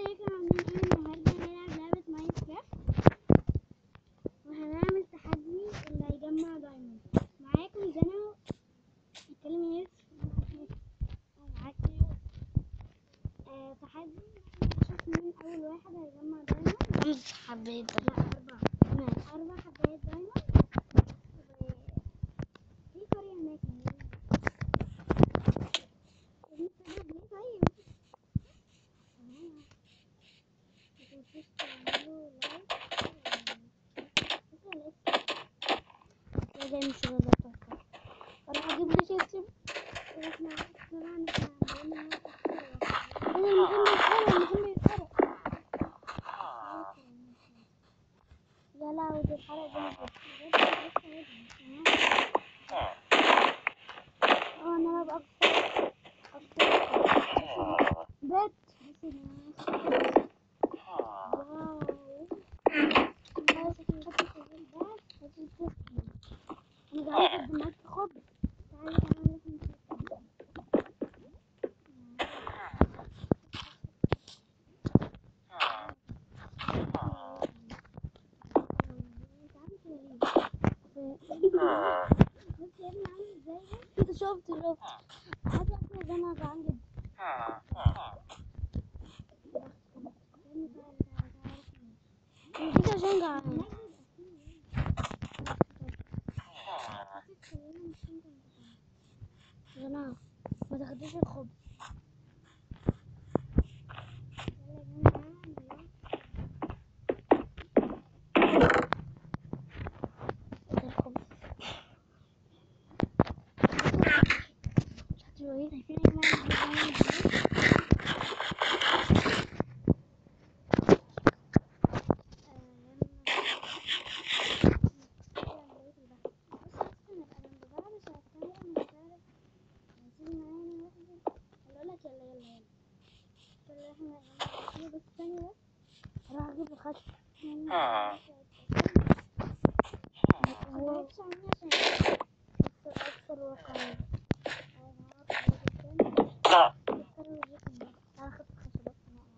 ازيكم عاملين ايه النهارده هنلعب لعبة ماينكرافت وهنعمل تحدي اللي هيجمع دايموند معاكم جنى نتكلم يوسف ومعاكم آه تحدي نشوف مين اول واحد هيجمع دايموند خمس حبيت لا اربعة تمام اربع حبايات دايموند و- في قرية هناك بنستجاب ليه طيب تمام. متنسوش تعملوا لايك و- يا جاي مش الرضا بتاعتك اروح اجيب لي شيبسي واحنا طبعا احنا عندنا انا المكان بيتحرق المكان بيتحرق يا لهوي ده اتحرق جامد اه انا ببقى اكتر اكتر بيت واو بس كنت شغال بس بس بس انا جاي قدامك خبز تعالى تعالى نشوف. بص يا ابني عامل ازاي ده؟ شفت شفت شفت عايز اكل زي ما جعان جدا استني بقى انت عارف مفيش عشان جعان جماعة ما تاخدوش الخبز ده الخبز مش هتوريني راح اجيب الخشب اكثر واقعية هاخد خشبات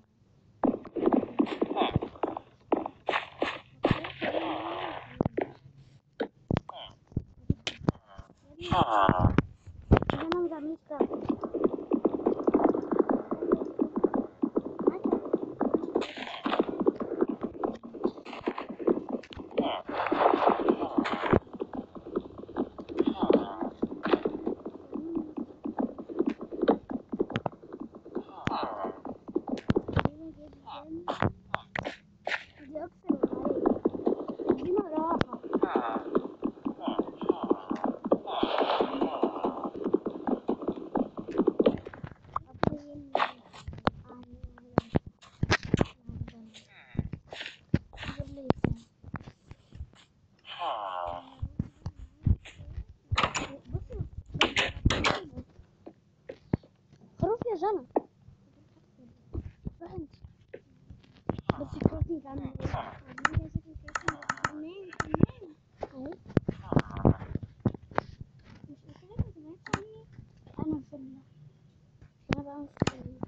انا ما بعملش كده دي اكثر واقعية ادينا راحة خروف يا جنى روح انت بس فكرتني تعمل ايه اهي انا في ال انا بعمل في ال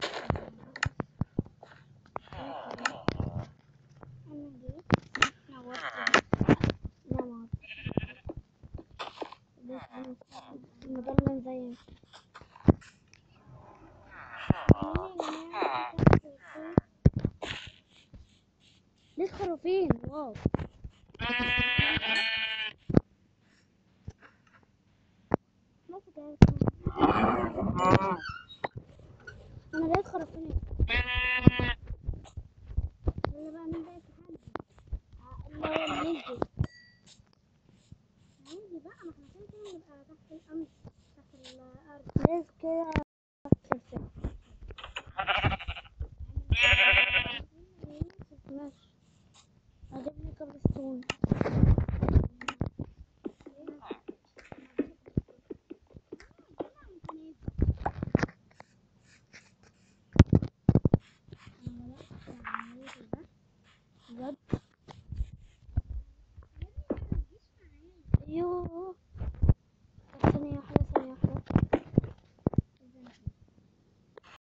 انا جيت نورت نورت المدلل زي ليه خروفين واو